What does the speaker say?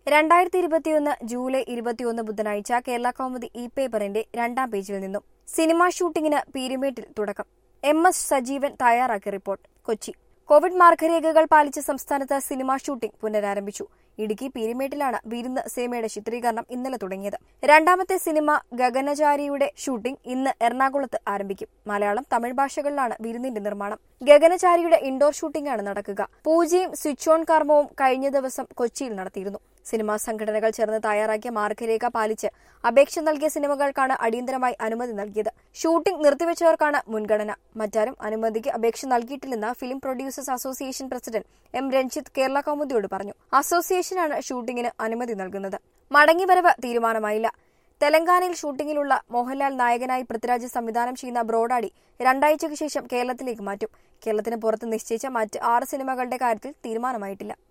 രണ്ടായിരത്തി ഇരുപത്തിയൊന്ന് ജൂലൈ ഇരുപത്തിയൊന്ന് ബുധനാഴ്ച കേരള കൗമുദി ഇ പേപ്പറിന്റെ രണ്ടാം പേജിൽ നിന്നും സിനിമാ ഷൂട്ടിംഗിന് പീരുമേട്ടിൽ തുടക്കം എം എസ് സജീവൻ തയ്യാറാക്കിയ റിപ്പോർട്ട് കൊച്ചി കോവിഡ് മാർഗരേഖകൾ പാലിച്ച് സംസ്ഥാനത്ത് സിനിമാ ഷൂട്ടിംഗ് പുനരാരംഭിച്ചു ഇടുക്കി പീരുമേട്ടിലാണ് വിരുന്ന് സിനിമയുടെ ചിത്രീകരണം ഇന്നലെ തുടങ്ങിയത് രണ്ടാമത്തെ സിനിമ ഗഗനചാരിയുടെ ഷൂട്ടിംഗ് ഇന്ന് എറണാകുളത്ത് ആരംഭിക്കും മലയാളം തമിഴ് ഭാഷകളിലാണ് വിരുന്നിന്റെ നിർമ്മാണം ഗഗനചാരിയുടെ ഇൻഡോർ ഷൂട്ടിംഗാണ് നടക്കുക പൂജയും സ്വിച്ച് ഓൺ കർമ്മവും കഴിഞ്ഞ ദിവസം കൊച്ചിയിൽ നടത്തിയിരുന്നു സിനിമാ സംഘടനകൾ ചേർന്ന് തയ്യാറാക്കിയ മാർഗരേഖ പാലിച്ച് അപേക്ഷ നൽകിയ സിനിമകൾക്കാണ് അടിയന്തരമായി അനുമതി നൽകിയത് ഷൂട്ടിംഗ് നിർത്തിവെച്ചവർക്കാണ് മുൻഗണന മറ്റാരും അനുമതിക്ക് അപേക്ഷ നൽകിയിട്ടില്ലെന്ന് film producers association president M Ranjith Kerala കൗമുദിയോട് പറഞ്ഞു അസോസിയേഷനാണ് ഷൂട്ടിംഗിന് അനുമതി നൽകുന്നത് മടങ്ങിവരവ് തീരുമാനമായില്ല തെലങ്കാനയിൽ ഷൂട്ടിംഗിലുള്ള മോഹൻലാൽ നായകനായി പൃഥ്വിരാജ് സംവിധാനം ചെയ്യുന്ന ബ്രോഡാഡി രണ്ടാഴ്ചയ്ക്ക് ശേഷം കേരളത്തിലേക്ക് മാറ്റും കേരളത്തിന് പുറത്ത് നിശ്ചയിച്ച മറ്റ് ആറ് സിനിമകളുടെ കാര്യത്തിൽ തീരുമാനമായിട്ടില്ല